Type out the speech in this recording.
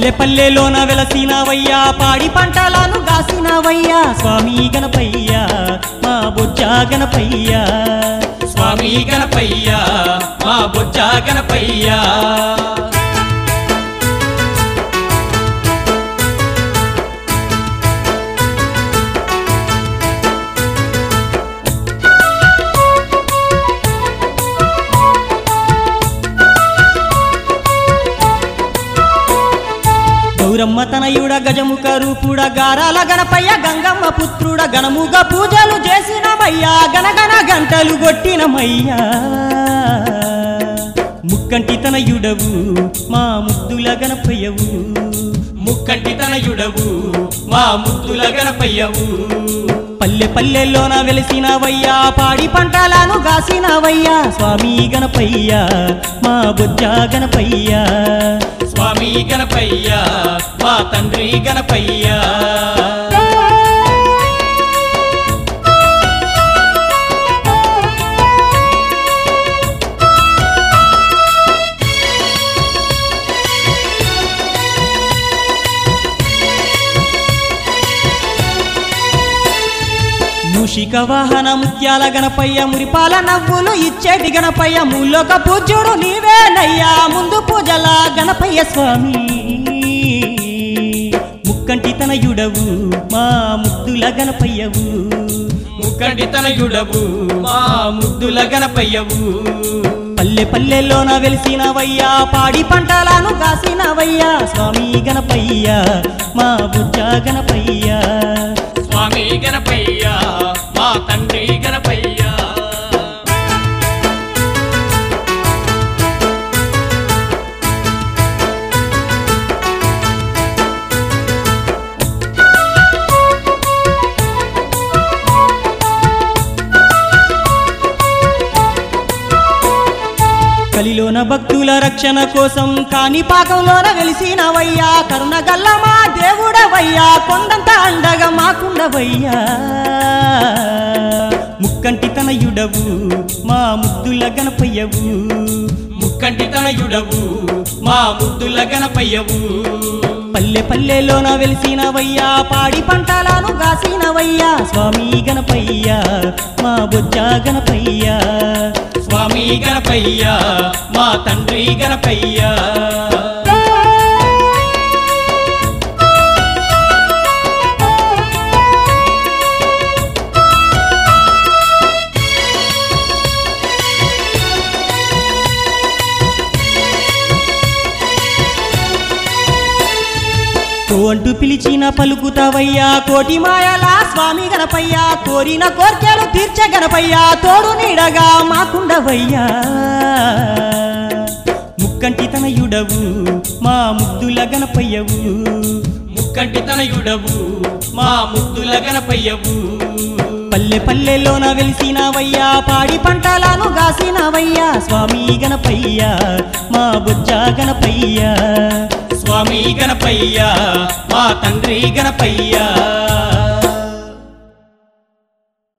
పల్లె పల్లెలోన వెలసినవయ్యా పాడి పంటలను గాసినవయ్యా స్వామి గణపయ్యా మా బొజ్జ గణపయ్యా స్వామి గణపయ్య మా బొజ్జ గణపయ్య గౌరమ్మ తనయుడ గజముఖ రూపుడ గారాల గణపయ్య గంగమ్మ పుత్రుడ గణముగా పూజలు చేసినమయ్యా గనగన గంటలు కొట్టినమయ్యా ముక్కంటి తనయుడవు మా ముద్దుల గణపయ్యవు ముక్కంటి తనయుడవు మా ముద్దుల గణపయ్యవు పల్లె పల్లెల్లోన వెలిసినవయ్యా పాడి పంటలను గాసినవయ్యా స్వామి గణపయ్యా మా బొజ్జ గణపయ్యా స్వామి గణపయ్య మా తండ్రి గణపయ్య మూషిక వాహన ముత్యాల గణపయ్య మురిపాల నవ్వులు ఇచ్చేటి గణపయ్య మూలోక పూజ్యుడు నీవేనయ్యా ముందు పూజల గణపయ్య స్వామి ముక్కంటి తనయుడవు మా ముద్దుల గణపయ్యవు ముక్కంటి తనయుడవు మా ముద్దుల గణపయ్యవు పల్లె పల్లెల్లోన వెలిసినవయ్యా పాడి పంటలను కాసినవయ్యా స్వామి గణపయ్య మా బుజ్జ గణపయ్య స్వామి గణపయ్య మా తండ్రి గణపయ్య కలిలోన భక్తుల రక్షణ కోసం కాని పాకంలోన వెలిసినవయ్యా కరుణ గల్లమా దేవుడవయ్యా కొండంత అండగా మాకుండవయ్యా ముక్కంటి తనయుడవు మా ముద్దుల గణపయ్యవు ముక్కంటి తనయుడవు మా ముద్దుల గణపయ్యవు పల్లె పల్లెలోన వెలిసినవయ్యా పాడి పంటలను గాసినవయ్యా స్వామి గణపయ్యా మా బొజ్జ గణపయ్యా స్వామి గణపయ్య మా తండ్రి గణపయ్య కో అంటూ పిలిచిన పలుకుతావయ్యా కోటి మాయల స్వామి గణపయ్యా కోరిన కోర్కెలు తీర్చ గణపయ్యా తోడు నీడగా మాకుండవయ్యా ముక్కంటి తనయుడవు మా ముద్దుల గణపయ్యవు ముక్కంటి తనయుడవు మా ముద్దుల గణపయ్యవు పల్లె పల్లెలోన వెలిసినవయ్యా పాడి పంటలను గాసినవయ్యా స్వామి గణపయ్యా మా బుజ్జ గణపయ్యా స్వామి గణపయ్య మా తండ్రి గణపయ్య